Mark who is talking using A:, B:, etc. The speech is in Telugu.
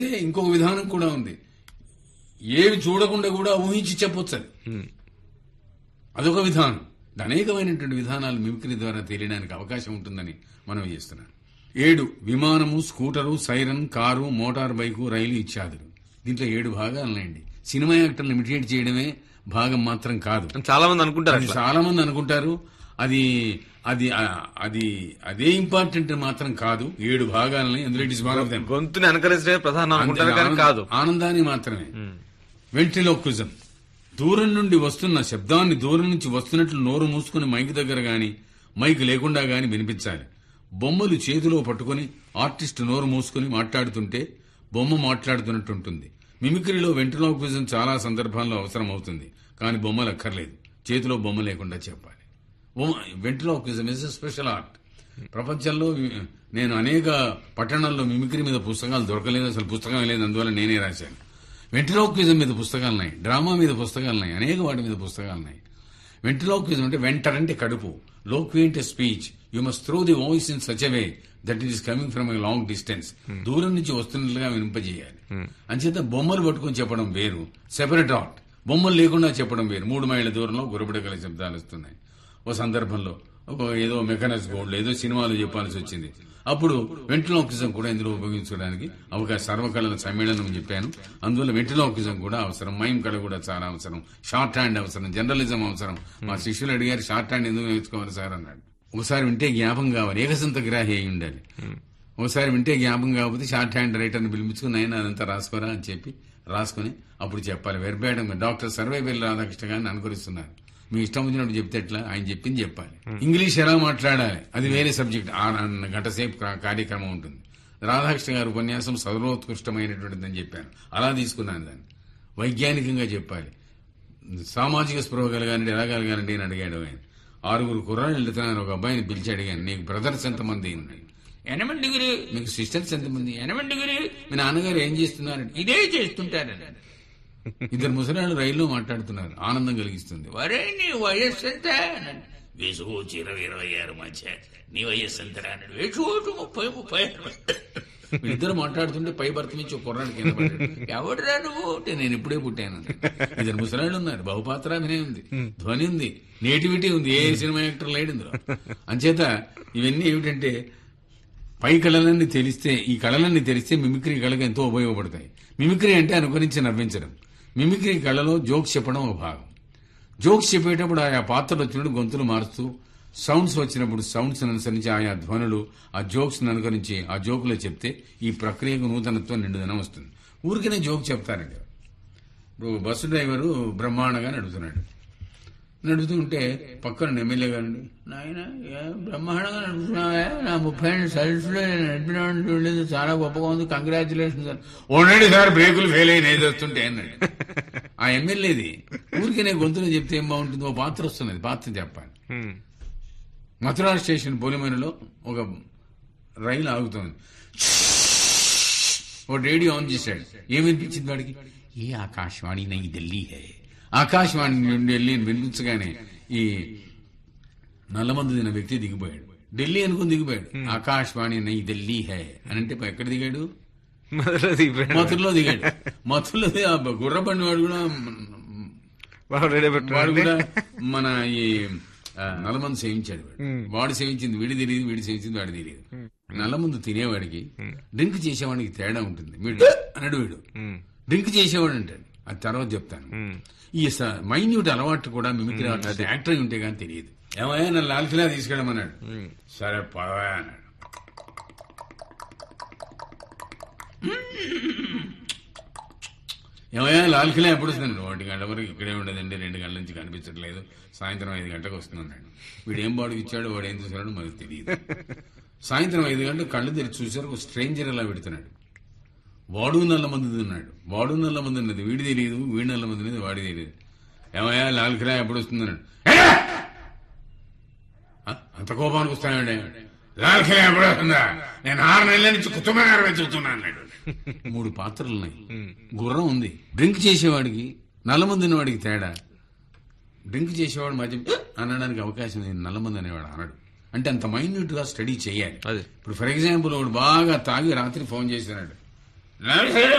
A: ఇంకొక విధానం కూడా ఉంది ఏవి చూడకుండా కూడా ఊహించి చెప్పొచ్చు అది అదొక విధానం అనేకమైనటువంటి విధానాలు మిమిక్రీ ద్వారా తెలియడానికి అవకాశం ఉంటుందని మనం చేస్తున్నాం ఏడు విమానము scooter siren car motor bike రైలు ఇత్యాదులు దీంట్లో ఏడు భాగాలు ఉన్నాయండి సినిమా యాక్టర్లు ఇమిటేట్ చేయడమే భాగం మాత్రం కాదు
B: చాలా మంది అనుకుంటారు
A: అది
B: అట్లా
A: చాలా మంది అనుకుంటారు అది అది ఆ, అది అదే ఇంపార్టెంట్ మాత్రం కాదు ఏడు భాగాలని అందులో it is one of them
B: గొంతుని అనుకరించడమే ప్రధానం అనుకుంటారు కానీ కాదు
A: ఆనందాన్ని మాత్రమే వెంట్రిలోక్విజం దూరం నుండి వస్తున్న శబ్దాన్ని దూరం నుంచి వస్తున్నట్లు నోరు మూసుకుని మైక్ దగ్గర గాని మైక్ లేకుండా గాని వినిపించాలి బొమ్మలు చేతిలో పట్టుకుని ఆర్టిస్ట్ నోరు మూసుకుని మాట్లాడుతుంటే బొమ్మ మాట్లాడుతున్నట్టు ఉంటుంది మిమిక్రీలో వెంట్రిలోక్విజం చాలా సందర్భాల్లో అవసరం అవుతుంది కానీ బొమ్మలు అక్కర్లేదు చేతిలో బొమ్మ లేకుండా చెప్పాలి వెంట్రిలోక్విజం ఇస్ స్పెషల్ ఆర్ట్ ప్రపంచంలో వి- నేను అనేక పట్టణాల్లో మిమిక్రీ మీద పుస్తకాలు దొరకలేదు అసలు పుస్తకం లేదు అందువల్ల నేనే రాశాను వెంట్రిలోక్విజం మీద పుస్తకాలు ఉన్నాయి డ్రామా మీద పుస్తకాలు ఉన్నాయి అనేక వాటి మీద పుస్తకాలు ఉన్నాయి వెంట్రిలోక్విజం అంటే వెంటర్ అంటే కడుపు లోక్వి అంటే speech you must throw the voice in such a way that is coming from a long distance దూరం నుంచి వస్తున్నట్లుగా వినింపజేయాలి అంచేత బొమ్మలు పట్టుకొని చెప్పడం వేరు సెపరేట్ ఆర్ట్ బొమ్మలు లేకుండా చెప్పడం వేరు మూడు మైళ్ళ దూరంలో గురబడగల శబ్దాలు వస్తున్నాయి ఓ సందర్భంలో ఒక ఏదో మెకానిక్స్ గోల్డ్ ఏదో సినిమాలు చెప్పాల్సి వచ్చింది అప్పుడు వెంటిలోకిజం కూడా ఇందులో ఉపయోగించుకోవడానికి అవకాశం సర్వకళల సమ్మేళనం చెప్పాను అందువల్ల వెంటిలోకిజం కూడా అవసరం మైమ్ కళ కూడా చాలా అవసరం షార్ట్ హ్యాండ్ అవసరం జర్నలిజం అవసరం మా శిష్యులు అడిగారు షార్ట్ హ్యాండ్ ఎందుకు నేర్చుకోవాలి సార్ అన్నాడు ఒకసారి వింటే జ్ఞాపం కావాలి ఏకసంత గ్రాహి అయి ఉండాలి ఒకసారి వింటే జ్ఞాపం కాకపోతే షార్ట్ హ్యాండ్ రైటర్ని పిలిపించుకుని ఆయన అదంతా రాసుకోరా అని చెప్పి రాసుకుని అప్పుడు చెప్పాలి వెర్బేయడం డాక్టర్ సర్వేపల్లి రాధాకృష్ణ గారిని అనుకరిస్తున్నారు మీ ఇష్టం వచ్చినప్పుడు చెప్తే ఎట్లా ఆయన చెప్పింది చెప్పాలి ఇంగ్లీష్ ఎలా మాట్లాడాలి అది వేరే సబ్జెక్ట్ ఆ గంట సేపు కా- కార్యక్రమం ఉంటుంది రాధాకృష్ణ గారి ఉపన్యాసం సర్వోత్కృష్టమైనటువంటిదని చెప్పాను అలా తీసుకున్నాను దాన్ని వైజ్ఞానికంగా చెప్పాలి సామాజిక స్పృహ కలగాలంటే ఎలా కలగాలంటే అని అడిగాడు ఆయన ఆరుగురు కుర్రాళ్ళు వెళ్తున్నారు ఒక అబ్బాయిని పిలిచి అడిగాను నీకు బ్రదర్స్ ఎంతమంది ఉన్నాయి ఎనమంది గురి మీకు సిస్టర్స్ ఎంతమంది ఎనమంది గురి మీ నాన్నగారు ఏం చేస్తున్నారు ఇదే చేస్తుంటారని ఇద్దరు ముసలాళ్ళు రైల్లో మాట్లాడుతున్నారు ఆనందం కలిగిస్తుంది వరే నీ వయస్సు ఎంత అన్నాడు. వేసుకోవచ్చు ఇరవై ఇరవై ఆరు మధ్య నీ వయస్సు ఎంత అన్నాడు వేసుకోవచ్చు ముప్పై ముప్పై ఆరు ఇద్దరు మాట్లాడుతుంటే పై భర్త నుంచి ఒక కుర్రాడు కింద పడ్డాడు ఎవడురా నువ్వు అంటే నేను ఇప్పుడే పుట్టాను అన్నాడు. ఇద్దరు ముసలాళ్ళు ఉన్నారు బహుపాత్రాభినయం ఉంది ధ్వని ఉంది నేటివిటీ ఉంది ఏ సినిమా యాక్టర్ లేడు ఇందులో అంచేత ఇవన్నీ ఏమిటంటే పై కళలన్నీ తెలిస్తే ఈ కళలన్నీ తెలిస్తే మిమిక్రీ కళకు ఎంతో ఉపయోగపడతాయి మిమిక్రీ అంటే అనుకరించి నవ్వించడం మిమిక్రీ కళలో జోక్స్ చెప్పడం ఒక భాగం జోక్స్ చెప్పేటప్పుడు ఆయా పాత్రలు వచ్చినప్పుడు గొంతులు మారుస్తూ సౌండ్స్ వచ్చినప్పుడు సౌండ్స్ అనుసరించి ఆయా ధ్వనులు ఆ జోక్స్ అనుకరించి ఆ జోకులో చెప్తే ఈ ప్రక్రియకు నూతనత్వం నిండుదనం వస్తుంది ఊరికనే జోక్ చెప్తారండి ఇప్పుడు బస్సు డ్రైవరు బ్రహ్మాండంగా నడుపుతున్నాడు నడుపుతుంటే పక్కన ఎమ్మెల్యే గారండి నాయన ఏ బ్రహ్మాండంగా నడుపుతున్నావా నా ముప్పై ఏళ్ళు సర్వీస్ లో నడిపినాడు చూడలేదు చాలా గొప్పగా ఉంది కంగ్రాచులేషన్ సార్ ఉండండి సార్ బ్రేకులు ఫెయిల్ అయిన ఏది వస్తుంటే అన్నాడు ఆ ఎమ్మెల్యేది ఊరికనే గొంతులో చెప్తే ఏం బాగుంటుంది ఓ పాత్ర వస్తున్నది పాత్ర చెప్పాలి
B: హ్మ్.
A: మథురా స్టేషన్ పోలిమేనలో ఒక రైలు ఆగుతోంది ఓ రేడియో ఆన్ చేశాడు ఏమనిపించింది వాడికి ఏ ఆకాశవాణి నై ఢిల్లీ హే ఆకాశవాణి నుండి ఢిల్లీ అని వినిపించగానే ఈ నల్లమందు తిన్న వ్యక్తి దిగిపోయాడు ఢిల్లీ అనుకుని దిగిపోయాడు ఆకాశవాణి నై ఢిల్లీ హే అని అంటే ఎక్కడ దిగాడు
B: మొదలు దిగిపోయాడు.
A: మథురలో దిగాడు మథురలో ది- ఆ గుర్రబండి వాడు కూడా
B: వాడు రెడీ
A: వాడు
B: పెట్టుకోవాలి
A: కూడా మన ఈ ఆ, నల్లమందు సేవించాడు వాడు. వాడు సేవించింది వీడి తెలియదు వీడి సేవించింది వాడి తెలియదు నల్లమందు తినేవాడికి డ్రింక్ చేసేవాడికి తేడా ఉంటుంది వీడు అన్నాడు వీడు డ్రింక్ చేసేవాడు అంటాడు అది తర్వాత చెప్తాను ఈ మైన్యూట్ అలవాటు కూడా మిమిక్రీ ఆర్టిస్ట్ యాక్టర్ అయి ఉంటే కానీ తెలియదు ఏమయ్యా నన్ను లాల్ కిలా తీసుకెళ్ళమన్నాడు సరే పదవా అన్నాడు ఏమయ్యా లాల్ కిలా ఎప్పుడు వస్తుంది ఒకటి గంటల వరకు ఇక్కడే ఉండదండి రెండు గంటల నుంచి కనిపించట్లేదు సాయంత్రం ఐదు గంటలకు వస్తున్నాడు వీడు ఏం బాడుకు ఇచ్చాడు వాడు ఏం చూసాడో మనకు తెలియదు సాయంత్రం ఐదు గంటలకు కళ్ళు తెరిచి చూసారు ఒక స్ట్రేంజర్ అలా పెడుతున్నాడు వాడు నల్ల మంది ఉన్నాడు వాడు నల్ల మంది ఉన్నది వీడి తెలియదు వీడి నల్ల మంది ఉన్నది వాడి తెలియదు ఏమయ్యా లాల్ కిలా ఎప్పుడు వస్తుందన్నాడు "ఏరా!" "ఆ, అంత కోపానికి వస్తానండి లాల్ కిలా ఎప్పుడు వస్తుందా నేను ఆరు నెలల నుంచి కుటుంబగారు వెతుకుతున్నాను అన్నాడు మూడు పాత్రలు ఉన్నాయి గుర్రం ఉంది డ్రింక్ చేసేవాడికి నల్లమంది ఉన్నవాడికి తేడా డ్రింక్ చేసేవాడు మధ్య అనడానికి అవకాశం లేదు నల్లమంది అనేవాడు అనడు అంటే అంత మైన్యూట్ గా స్టడీ చేయాలి
B: అదే.
A: ఇప్పుడు ఫర్ ఎగ్జాంపుల్ వాడు బాగా తాగి రాత్రి ఫోన్ చేసినాడు నడిచేయడం